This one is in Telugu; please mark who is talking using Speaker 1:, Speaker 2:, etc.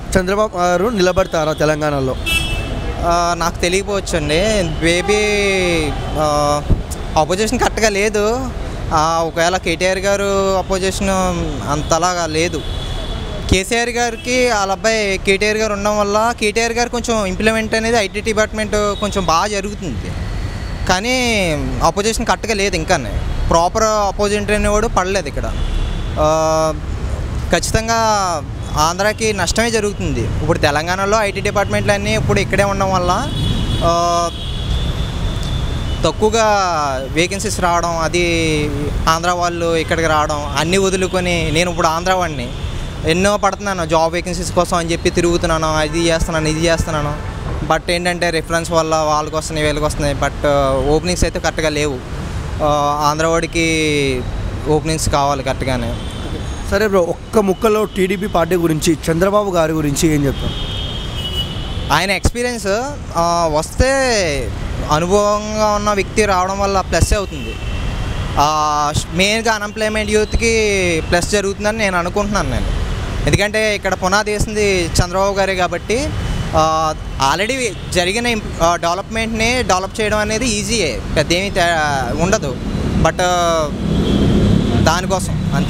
Speaker 1: చంద్రబాబు గారు నిలబడతారా తెలంగాణలో
Speaker 2: ఆ, నాకు తెలియకపోవచ్చు అండి బేబీ అపోజిషన్ కరెక్ట్గా లేదు ఆ, ఒకవేళ కేటీఆర్ గారు అపోజిషన్ అంతలాగా లేదు కేసీఆర్ గారికి వాళ్ళ అబ్బాయి కేటీఆర్ గారు ఉండడం వల్ల కేటీఆర్ గారు కొంచెం ఇంప్లిమెంట్ అనేది ఐటీ డిపార్ట్మెంట్ కొంచెం బాగా జరుగుతుంది కానీ అపోజిషన్ కరెక్ట్గా లేదు ఇంకా ప్రాపర్ అపోజిట్ అనేవాడు పడలేదు ఇక్కడ ఆ, ఖచ్చితంగా ఆంధ్రాకి నష్టమే జరుగుతుంది ఇప్పుడు తెలంగాణలో ఐటీ డిపార్ట్మెంట్లు అన్నీ ఇప్పుడు ఇక్కడే ఉండడం వల్ల ఆ, తక్కువగా వేకెన్సీస్ రావడం అది ఆంధ్ర వాళ్ళు ఇక్కడికి రావడం అన్నీ వదులుకొని నేను ఇప్పుడు ఆంధ్ర వాడిని ఎన్నో పడుతున్నాను జాబ్ వేకెన్సీస్ కోసం అని చెప్పి తిరుగుతున్నాను అది చేస్తున్నాను ఇది చేస్తున్నాను బట్ ఏంటంటే రిఫరెన్స్ వల్ల వాళ్ళకి వస్తున్నాయి వీళ్ళకి వస్తున్నాయి బట్ ఓపెనింగ్స్ అయితే కరెక్ట్గా లేవు ఆ, ఆంధ్ర వాడికి ఓపెనింగ్స్ కావాలి కరెక్ట్గానే
Speaker 1: సరే బ్రో ఒక్క ముక్కలో టీడీపీ పార్టీ గురించి చంద్రబాబు గారి గురించి ఏం చెప్తాం
Speaker 2: ఆయన ఎక్స్పీరియన్స్ ఆ, వస్తే అనుభవంగా ఉన్న వ్యక్తి రావడం వల్ల ప్లస్ అవుతుంది మెయిన్గా అన్ఎంప్లాయ్మెంట్ యూత్కి ప్లస్ జరుగుతుందని నేను అనుకుంటున్నాను నేను ఎందుకంటే ఇక్కడ పునాది వేసింది చంద్రబాబు గారే కాబట్టి ఆల్రెడీ జరిగిన డెవలప్మెంట్ని డెవలప్ చేయడం అనేది ఈజీయే పెద్ద ఏమీ తే- ఉండదు బట్ దానికోసం అంతే